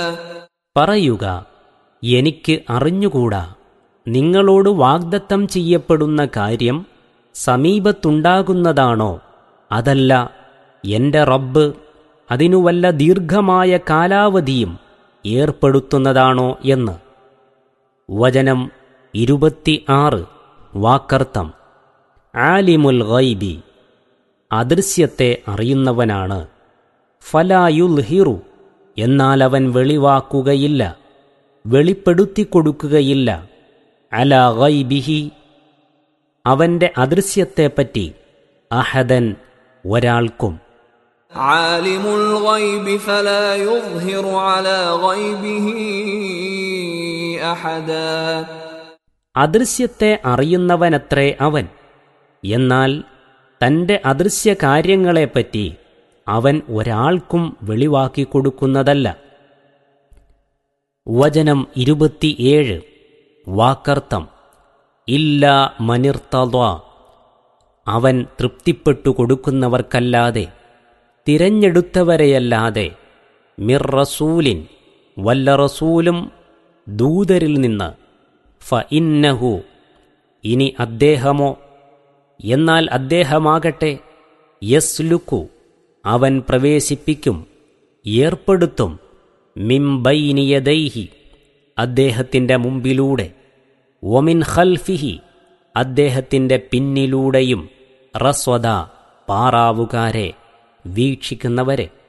പറയുക എനിക്ക് അറിഞ്ഞുകൂടാ നിങ്ങളോട് വാഗ്ദത്തം ചെയ്യപ്പെടുന്ന കാര്യം സമീപത്തുണ്ടാകുന്നതാണോ അതല്ല എന്റെ റബ്ബ് അതിനു വല്ല ദീർഘമായ കാലാവധിയും ഏർപ്പെടുത്തുന്നതാണോ എന്ന് വചനം ഇരുപത്തി ആറ് വാക്കർത്ഥം ആലിമുൽ ഗൈബി അദൃശ്യത്തെ അറിയുന്നവനാണ് ഫലായുൽഹിറു എന്നാൽ അവൻ വെളിവാക്കുകയില്ല വെളിപ്പെടുത്തിക്കൊടുക്കുകയില്ല അല ഗൈബിഹി അവന്റെ അദൃശ്യത്തെപ്പറ്റി അഹദൻ ഒരാൾക്കും عالم الغيب فلا يظهر على غيبه احدا അദൃശ്യത്തെ അറിയുന്നവനത്രേ അവൻ എന്നാൽ തന്റെ അദൃശ്യ കാര്യങ്ങളെപ്പറ്റി അവൻ ഒരാൾക്കും വെളിവാക്കി കൊടുക്കുന്നതല്ല വചനം ഇരുപത്തിയേഴ് വാക്കർത്ഥം ഇല്ല മനിർത്തത അവൻ തൃപ്തിപ്പെട്ടു കൊടുക്കുന്നവർക്കല്ലാതെ തിരഞ്ഞെടുത്തവരെയല്ലാതെ മിർ റസൂലിൻ വല്ല റസൂലും ദൂതരിൽ നിന്ന് ഫ ഇന്നഹു ഇനി അദ്ദേഹമോ എന്നാൽ അദ്ദേഹമാകട്ടെ യസ്ലുക്കു അവൻ പ്രവേശിപ്പിക്കും ഏർപ്പെടുത്തും മിംബൈനിയദൈഹി അദ്ദേഹത്തിൻ്റെ മുമ്പിലൂടെ ഒമിൻ ഖൽഫിഹി അദ്ദേഹത്തിൻ്റെ പിന്നിലൂടെയും റസ്വദ പാറാവുകാരെ വീക്ഷിക്കുന്നവരെ